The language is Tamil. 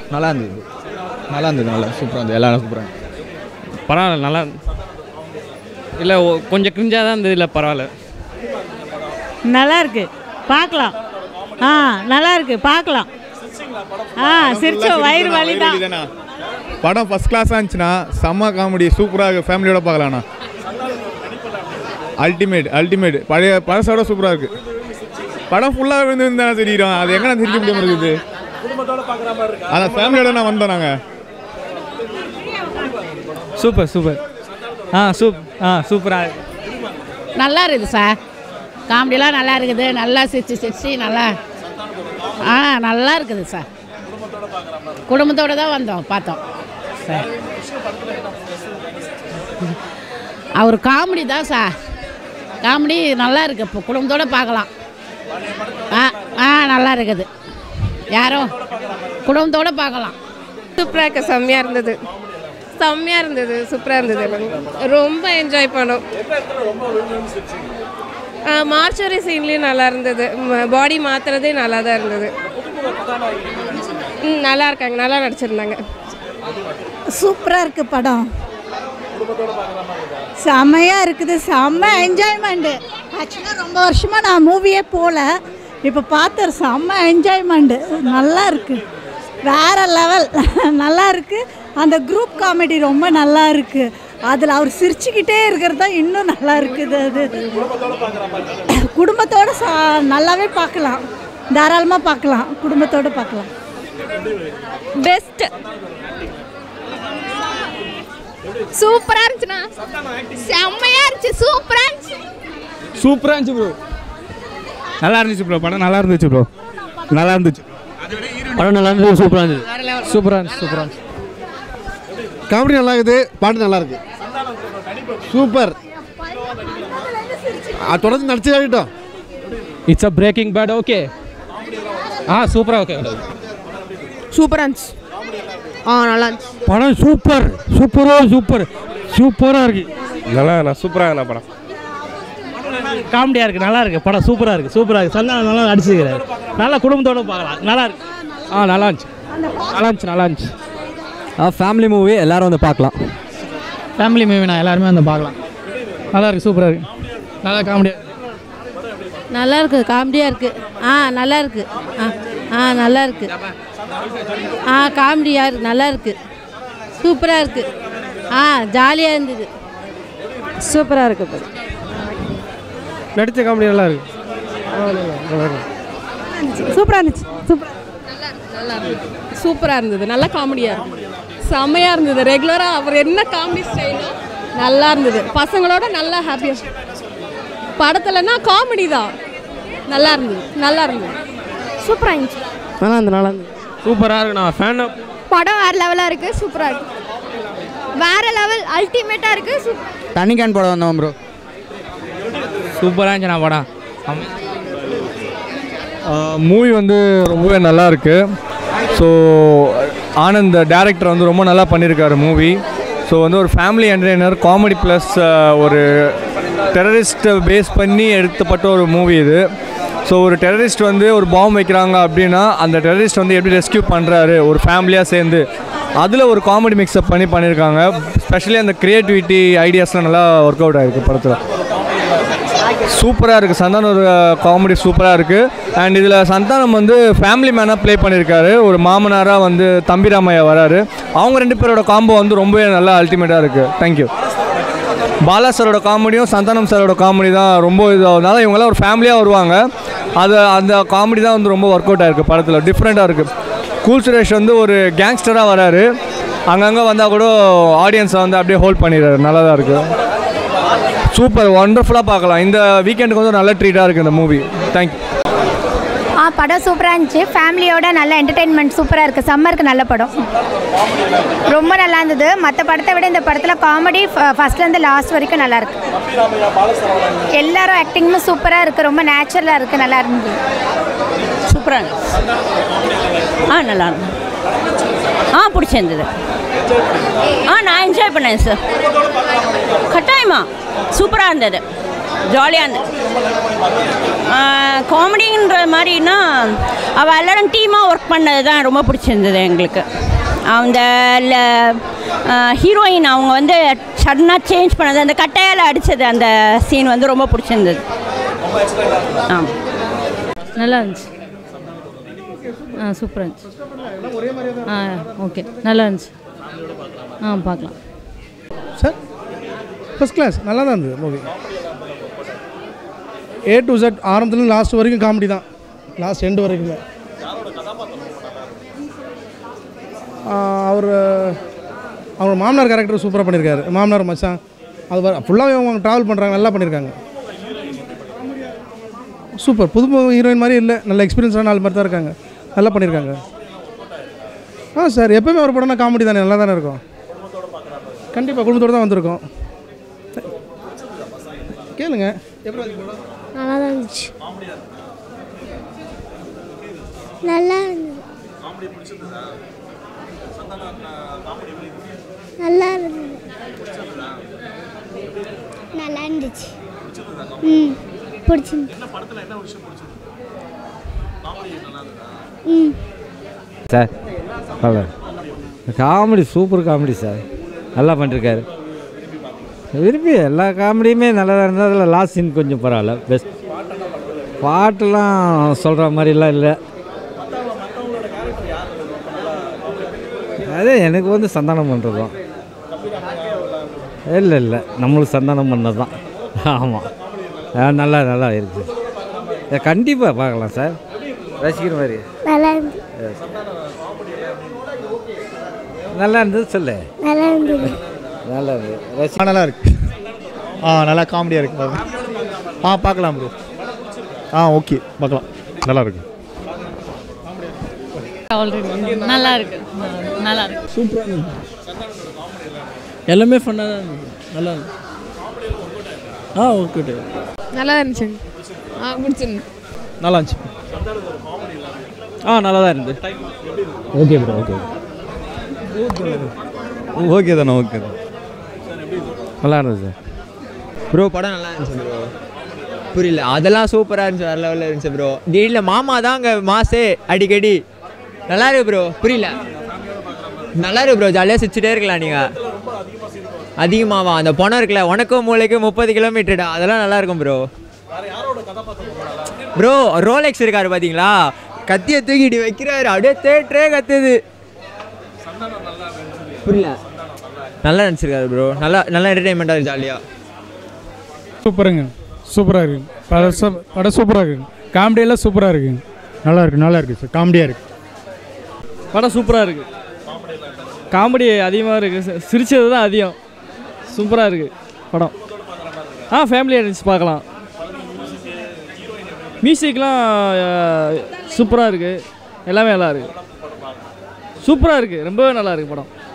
நல்லா இருந்தது நல்லா இருந்தது நல்லா சூப்பராக இருந்தது எல்லாரும் சூப்பராக பரவாயில்ல நல்லா இல்லை கொஞ்சம் கிரிஞ்சாக தான் இருந்தது இல்லை பரவாயில்ல நல்லா இருக்கு பார்க்கலாம் ஆ நல்லா இருக்கு பார்க்கலாம் ஆ சிரிச்சோம் வயிறு வலி தான் படம் ஃபஸ்ட் கிளாஸாக இருந்துச்சுன்னா செம்ம காமெடி சூப்பராக ஃபேமிலியோட பார்க்கலாண்ணா அல்டிமேட் அல்டிமேட் பழைய பழசோட சூப்பராக இருக்குது படம் ஃபுல்லாக விழுந்து இருந்தா தெரியும் அது எங்கே நான் சிரிக்க முடியாமல் இருக்குது அதான் ஃபேமிலியோட நான் வந்தோம் நாங்கள் சூப்பர் சூப்பர் ஆ சூப் ஆ சூப்பராக நல்லா இருக்குது சார் காமெடியெலாம் நல்லா இருக்குது நல்லா சிரிச்சு சிரிச்சு நல்லா ஆ நல்லா இருக்குது சார் குடும்பத்தோடு தான் வந்தோம் பார்த்தோம் சார் அவர் காமெடி தான் சார் காமெடி நல்லா இருக்கு இப்போ குடும்பத்தோடு பார்க்கலாம் ஆ ஆ நல்லா இருக்குது யாரோ குடும்பத்தோடு பார்க்கலாம் சூப்பராக இருக்க செம்மையாக இருந்தது செம்மையாக இருந்தது சூப்பராக இருந்தது எல்லாமே ரொம்ப என்ஜாய் பண்ணோம் மார்ச்சரி சீன்லேயும் நல்லா இருந்தது பாடி மாற்றுறதே நல்லா தான் இருந்தது ம் நல்லா இருக்காங்க நல்லா நடிச்சிருந்தாங்க சூப்பராக இருக்கு படம் செம்மையாக இருக்குது செம்ம என்ஜாய்மெண்ட்டு ஆக்சுவலாக ரொம்ப வருஷமாக நான் மூவியே போகல இப்போ பார்த்தேன் செம்ம என்ஜாய்மெண்ட்டு நல்லா இருக்கு வேற லெவல் நல்லா இருக்கு அந்த குரூப் காமெடி ரொம்ப நல்லா இருக்கு அதில் அவர் சிரிச்சுக்கிட்டே இருக்கிறது தான் இன்னும் நல்லா இருக்குது அது குடும்பத்தோட சா நல்லாவே பார்க்கலாம் தாராளமாக பார்க்கலாம் குடும்பத்தோடு பார்க்கலாம் பெஸ்ட் சூப்பராக இருந்துச்சுண்ணா செம்மையாக இருந்துச்சு சூப்பராக இருந்துச்சு சூப்பராக இருந்துச்சு ப்ரோ நல்லா இருந்துச்சு ப்ரோ படம் நல்லா இருந்துச்சு ப்ரோ நல்லா இருந்துச்சு படம் நல்லா இருந்தது சூப்பராக இருந்தது சூப்பராக இருந்துச்சு சூப்பராக இருந்துச்சு காமெடி நல்லா இருக்குது பாட்டு நல்லா இருக்கு சூப்பர் தொடர்ந்து நடிச்சு ஆகிட்டோம் it's a breaking bad okay ஆ சூப்பராக ஓகே சூப்பராக இருந்துச்சு ஆ நல்லா இருந்துச்சு படம் சூப்பர் சூப்பரோ சூப்பர் சூப்பராக இருக்கு நல்லா நான் சூப்பராக நான் படம் காமெடியாக இருக்குது நல்லா இருக்குது படம் சூப்பராக இருக்குது சூப்பராக இருக்குது சந்தானம் நல்லா நடிச்சிருக்கிறாரு நல்லா குடும்பத்தோடு பார்க்கலாம் நல்லா இருக்கு ஆ நல்லா இருந்துச்சு நல்லா இருந்துச்சு நல்லா இருந்துச்சு ஃபேமிலி மூவி எல்லாரும் வந்து பார்க்கலாம் ஃபேமிலி மூவினா எல்லாருமே வந்து பார்க்கலாம் நல்லா இருக்கு சூப்பராக இருக்கு நல்லா காமெடியாக நல்லா இருக்குது காமெடியாக இருக்குது ஆ நல்லா இருக்குது ஆ ஆ நல்லா இருக்குது ஆ காமெடியாக இருக்கு நல்லா இருக்குது சூப்பராக இருக்குது ஆ ஜாலியாக இருந்தது சூப்பராக இருக்குது நடித்த காமெடி நல்லா இருக்கு சூப்பராக இருந்துச்சு சூப்பர் நல்லா இருந்தது சூப்பராக இருந்தது நல்ல காமெடியாக இருந்தது செம்மையாக இருந்தது ரெகுலராக அவர் என்ன காமெடி ஸ்டைலோ நல்லா இருந்தது பசங்களோட நல்லா ஹாப்பியாக படத்துலனா காமெடி தான் நல்லா இருந்தது நல்லா இருந்தது சூப்பராக இருந்துச்சு நல்லா இருந்தது நல்லா இருந்தது சூப்பராக இருக்கு நான் ஃபேன் படம் வேறு லெவலாக இருக்குது சூப்பராக இருக்குது வேறு லெவல் அல்டிமேட்டாக இருக்குது தண்ணி கேன் படம் வந்தோம் ப்ரோ சூப்பராக இருந்துச்சு நான் படம் மூவி வந்து ரொம்பவே நல்லா இருக்கு ஸோ ஆனந்த் டேரக்டர் வந்து ரொம்ப நல்லா பண்ணியிருக்காரு மூவி ஸோ வந்து ஒரு ஃபேமிலி என்டர்டைனர் காமெடி ப்ளஸ் ஒரு டெரரிஸ்ட்டை பேஸ் பண்ணி எடுத்தப்பட்ட ஒரு மூவி இது ஸோ ஒரு டெரரிஸ்ட் வந்து ஒரு பாம்பு வைக்கிறாங்க அப்படின்னா அந்த டெரரிஸ்ட் வந்து எப்படி ரெஸ்கியூ பண்ணுறாரு ஒரு ஃபேமிலியாக சேர்ந்து அதில் ஒரு காமெடி மிக்ஸ்அப் பண்ணி பண்ணியிருக்காங்க ஸ்பெஷலி அந்த க்ரியேட்டிவிட்டி ஐடியாஸ்லாம் நல்லா ஒர்க் அவுட் ஆகிருக்கு படத்தில் சூப்பராக இருக்குது சந்தானம் ஒரு காமெடி சூப்பராக இருக்குது அண்ட் இதில் சந்தானம் வந்து ஃபேமிலி மேனாக ப்ளே பண்ணியிருக்காரு ஒரு மாமனாராக வந்து தம்பிராமையா வராரு அவங்க ரெண்டு பேரோட காம்போ வந்து ரொம்பவே நல்லா அல்டிமேட்டாக இருக்குது தேங்க்யூ பாலா சாரோட காமெடியும் சந்தானம் சாரோட காமெடி தான் ரொம்ப இதாகிறதுனால இவங்கெல்லாம் ஒரு ஃபேமிலியாக வருவாங்க அது அந்த காமெடி தான் வந்து ரொம்ப ஒர்க் அவுட் ஆயிருக்கு படத்தில் டிஃப்ரெண்ட்டாக இருக்குது கூல் சுரேஷ் வந்து ஒரு கேங்ஸ்டராக வராரு அங்கங்கே வந்தால் கூட ஆடியன்ஸை வந்து அப்படியே ஹோல்ட் பண்ணிடுறாரு நல்லா தான் இருக்குது சூப்பர் ஒண்டர்ஃபுல்லாக பார்க்கலாம் இந்த வீக்கெண்டுக்கு வந்து நல்ல ட்ரீட்டாக இருக்குது இந்த மூவி தேங்க்யூ ஆ படம் சூப்பராக இருந்துச்சு ஃபேமிலியோட நல்ல என்டர்டெயின்மெண்ட் சூப்பராக இருக்குது சம்மருக்கு நல்ல படம் ரொம்ப நல்லா இருந்தது மற்ற படத்தை விட இந்த படத்தில் காமெடி ஃபஸ்ட்லேருந்து லாஸ்ட் வரைக்கும் நல்லா இருக்கு எல்லாரும் ஆக்டிங்குமே சூப்பராக இருக்குது ரொம்ப நேச்சுரலாக இருக்குது நல்லா இருந்தது சூப்பராக ஆ நல்லா இருந்தது ஆ பிடிச்சிருந்தது ஆ நான் என்ஜாய் பண்ணேன் சார் கட்டாயமா சூப்பராக இருந்தது ஜாலியாக இருந்தது காமெடின்ற மாதிரினா அவள் எல்லாரும் டீமாக ஒர்க் பண்ணது தான் ரொம்ப பிடிச்சிருந்தது எங்களுக்கு அந்த ஹீரோயின் அவங்க வந்து சடனாக சேஞ்ச் பண்ணது அந்த கட்டையால் அடித்தது அந்த சீன் வந்து ரொம்ப பிடிச்சிருந்தது ஆமாம் நல்லா இருந்துச்சு ஆ சூப்பராக இருந்துச்சு ஆ ஓகே நல்லா இருந்துச்சு ஆ பார்க்கலாம் சார் ஃபஸ்ட் கிளாஸ் நல்லா தான் இருந்தது மூவி ஏ டு Z ஆரம்பத்துலேருந்து லாஸ்ட் வரைக்கும் காமெடி தான் லாஸ்ட் எண்டு வரைக்குமே அவர் அவங்க மாமனார் கேரக்டர் சூப்பராக பண்ணியிருக்காரு மாமனார் மச்சான் அது ஃபுல்லாகவே அவங்க ட்ராவல் பண்ணுறாங்க நல்லா பண்ணியிருக்காங்க சூப்பர் புது ஹீரோயின் மாதிரி இல்லை நல்ல எக்ஸ்பீரியன்ஸான நாலு மாதிரி தான் இருக்காங்க நல்லா பண்ணியிருக்காங்க ஆ சார் எப்போயுமே ஒரு படம்னா காமெடி தானே நல்லா தானே இருக்கும் கண்டிப்பாக குடும்பத்தோடு தான் வந்திருக்கோம் கேளுங்க எப்படி இருக்கு படம்? நல்லா தான் இருந்துச்சு நல்லா இருந்தது நல்லா இருந்தது நல்லா இருந்துச்சு ம் பிடிச்சிருந்து ம் சார் நல்லா காமெடி சூப்பர் காமெடி சார் நல்லா பண்ணிருக்காரு விரும்பி எல்லா காமெடியுமே நல்லா தான் இருந்தது அதில் லாஸ்ட் சீன் கொஞ்சம் பரவாயில்ல பெஸ்ட் பாட்டெல்லாம் சொல்கிற மாதிரிலாம் இல்லை அது எனக்கு வந்து சந்தானம் பண்ணுறது தான் இல்லை இல்லை நம்மளுக்கு சந்தானம் பண்ணது தான் ஆமாம் நல்லா நல்லா இருக்குது கண்டிப்பாக பார்க்கலாம் சார் ரசிக்கிற மாதிரி நல்லா இருந்து நல்லா இருந்தது சொல்லு நல்லா இருந்தது நல்லா இருந்தது ரசி நல்லா இருக்கு ஆ நல்லா காமெடியாக இருக்கு பாருங்க. ஆ பார்க்கலாம் ப்ரோ ஆ ஓகே பார்க்கலாம் நல்லா இருக்கு ஆல்ரெடி நல்லா இருக்கு நல்லா இருக்கு சூப்பராக இருந்தது எல்லாமே ஃபன்னாக தான் இருந்தது நல்லா இருந்தது ஆ ஓகே நல்லா இருந்துச்சு ஆ பிடிச்சிருந்து நல்லா இருந்துச்சு ஆ நல்லா தான் இருந்தது ஓகே ப்ரோ ஓகே ஓகே தானே ஓகே தான் நல்லா இருந்தது சார் ப்ரோ படம் நல்லா இருந்துச்சு ப்ரோ புரியல அதெல்லாம் சூப்பராக இருந்துச்சு வேறு லெவலில் இருந்துச்சு ப்ரோ திடீர்னு மாமா தான் அங்கே மாசே அடிக்கடி நல்லா இருக்கு ப்ரோ புரியல நல்லா இருக்கு ப்ரோ ஜாலியாக சிரிச்சுட்டே இருக்கலாம் நீங்கள் அதிகமாவா அந்த பணம் இருக்குல்ல உனக்கும் மூளைக்கு முப்பது கிலோமீட்டர்டா அதெல்லாம் நல்லா இருக்கும் ப்ரோ ப்ரோ ரோலெக்ஸ் இருக்காரு பார்த்தீங்களா கத்தியை தூக்கிட்டு வைக்கிறாரு அப்படியே தேட்டரே கத்துது புரியல நல்லா நினச்சிருக்காரு ப்ரோ நல்லா நல்லா என்டர்டைன்மெண்ட்டாக இருக்கு ஜாலியாக சூப்பருங்க சூப்பராக இருக்கு படம் சூ- படம் சூப்பராக இருக்கு காமெடியெல்லாம் சூப்பராக இருக்குங்க நல்லா இருக்கு நல்லா இருக்கு சார் காமெடியாக இருக்கு படம் சூப்பராக இருக்குது காமெடி அதிகமாக இருக்குது சிரிச்சது தான் அதிகம் சூப்பராக இருக்குது படம் ஆ ஃபேமிலி ஆடியன்ஸ் பார்க்கலாம் மியூசிக்லாம் சூப்பராக இருக்குது எல்லாமே நல்லா இருக்குது சூப்பராக இருக்குது ரொம்பவே நல்லா இருக்குது படம்